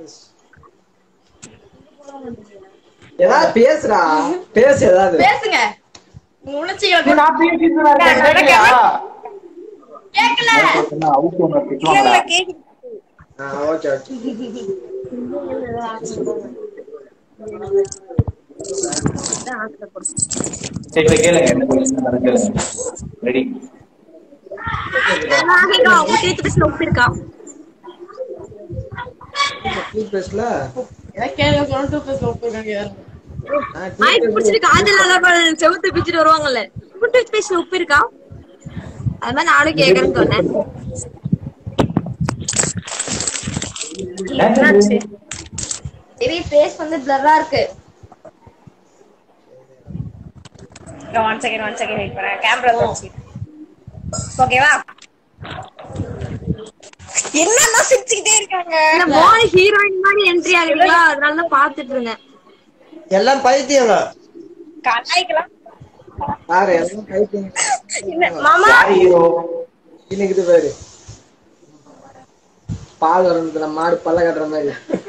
ஏதாவது பேசுடா பேசு ஏதாவது பேசுங்க உங்க உணர்ச்சிகளை நான் பேசிட்டு தான் இருக்கேன், கேட்கலையா? கேட்கல என்ன, அவுத்து உன்னை திட்டுவாங்களா? ஓகே ஓகே சரி, இப்ப கேளுங்க, என்ன question வேணும் கேளுங்க. Ready? கேக்குறா உங்க டூத் பேஸ்ட்ல உப்பு இருக்கா டூத் பேஸ்ட்ல கேள்வி டூ பேஸ் ஒப்புருக்காங்க ஆயிட்டு பிடிச்சிட்டு காதல் அலப்பல் செவுத்து பிடிச்சிட்டு வருவாங்கல்ல உங்க டூத் பேஸ்ட்ல உப்பு இருக்கா அது மாதிரி நானும் கேக்குறேன்னு சொன்னேன் என்னாச்சு? சரி பேஸ் வந்து பிளரா இருக்கு one second one second wait பண்ணேன் கேமரா வச்சு ஓகேவா என்னன்னா சிரிச்சுக்கிட்டே இருக்காங்க இந்த மோனி ஹீரோயின் மாதிரி என்ட்ரி ஆகுறீங்களா அதனால தான் பாத்துட்டு இருந்தேன் எல்லாம் பைத்தியங்க கலாய்க்கலாம் பாரு எல்லாம் பைத்தியங்க இல்ல, மாமா யார் hero? இன்னைக்கு இது பாரு பால் வரணுத்துல மாடு பல்ல கட்டுற மாதிரி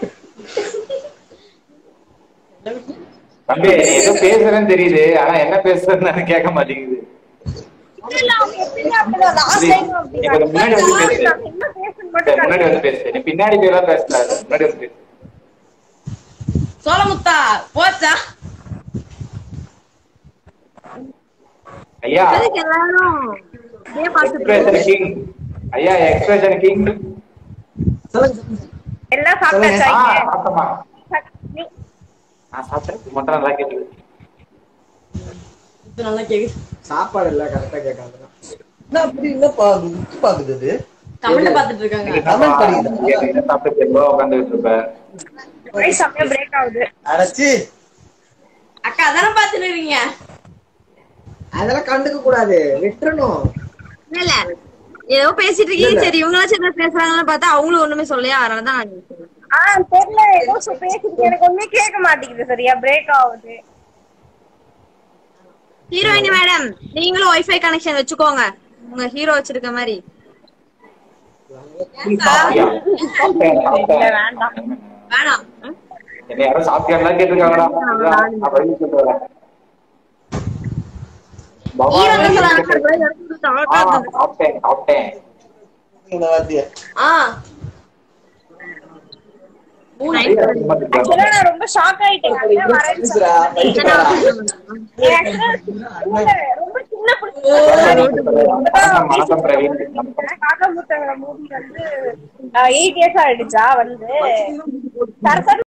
தம்பி, நீ ஏதோ பேசுறேன்னு தெரியுது ஆனா என்ன பேசுறேன்னு கேட்க மாட்டேங்குது இல்ல, அவங்க எப்பயுமே அப்படிதான். last சரி, time நீ அப்படிதான். கொஞ்சம் முன்னாடி வந்து பேசு. நான் என்ன பேசுன்னு மட்டும் சரி, முன்னாடி வந்து பேசு நீ பின்னாடி போய் எல்லாம் பேசக்கூடாது முன்னாடி வந்து பேசு சோழமுத்தா போச்சா ஐயா எதுக்கு எல்லாரும் அப்படியே பாத்துட்டு எக்ஸ்பிரஷன் கிங் ஐயா எக்ஸ்பிரஷன் கிங் சொல்லுங்க சொல்லுங்க. எல்லாம் சாப்பிட்டாச்சா ஆ இங்க? சாப்பிட்டமா நீ- நான் சாப்பிட்டேன் மட்டும் நல்லா கேட்டுது இது நல்லா கேக்குது சாப்பாடு இல்ல கரெக்டா கேட்காதுன்னா என்ன அப்படி என்ன பாக்கு பாக்குது அது கமெண்ட் பாத்துட்டு இருக்காங்க comment படிக்குதா? என்ன சாப்பிட்டு எவ்வளோ உட்காந்துட்டு இருப்ப voice அப்படியே break ஆகுது அரைச்சி அக்கா அதானே பாத்துட்டு இருக்கீங்க அதெல்லாம் கண்டுக்க கூடாது விட்டுறணும் இல்ல இல்ல ஏதோ பேசிட்டு இருக்கீங்க சரி இவங்களாம் சின்ன பேசுறாங்கன்னு பார்த்தா அவங்களும் ஒண்ணுமே சொல்லையா அதனாலதான் நான் கேட்டேன். ஆ தெரியல ஏதோ சொ- பேசிட்டு எனக்கு ஒண்ணுமே கேட்க மாட்டேங்குது சரியா பிரேக் ஆகுது ஹீரோயினி மேடம் நீங்களும் ஒய்ஃபை கனெக்ஷன் வச்சுக்கோங்க உங்க ஹீரோ வச்சிருக்க மாதிரி சாப்பிட்டியா? சாப்பிட்டேன், இல்ல சாப்பிட்டேன். வேண்டாம் வேணாம் ம்? என்னை யாரும் சாப்பிட்டியாலாம் கேட்டிருக்காங்கடா நான் பதில் சொல்றேன் பவானி ஹீரோ தான் சொல்றாங்க. ஆ, சாப்பிட்டேன் சாப்பிட்டேன் இந்த வார்த்தைய ஆ ஆக்சுவலா நான் ரொம்ப ஷாக் ஆயிட்டேன் அதான் வரேன்னு பேசுறா, சொன்னாங்க. பைத்தியக்காரா. எனக்கு actually இல்ல, ரொம்ப சின்ன பிள்ளை வணக்கம் பிரவீன் காக்கா முத்தங்கிற மூவி வந்து எயிட் இயர்ஸ் ஆயிடுச்சா வந்து சரசர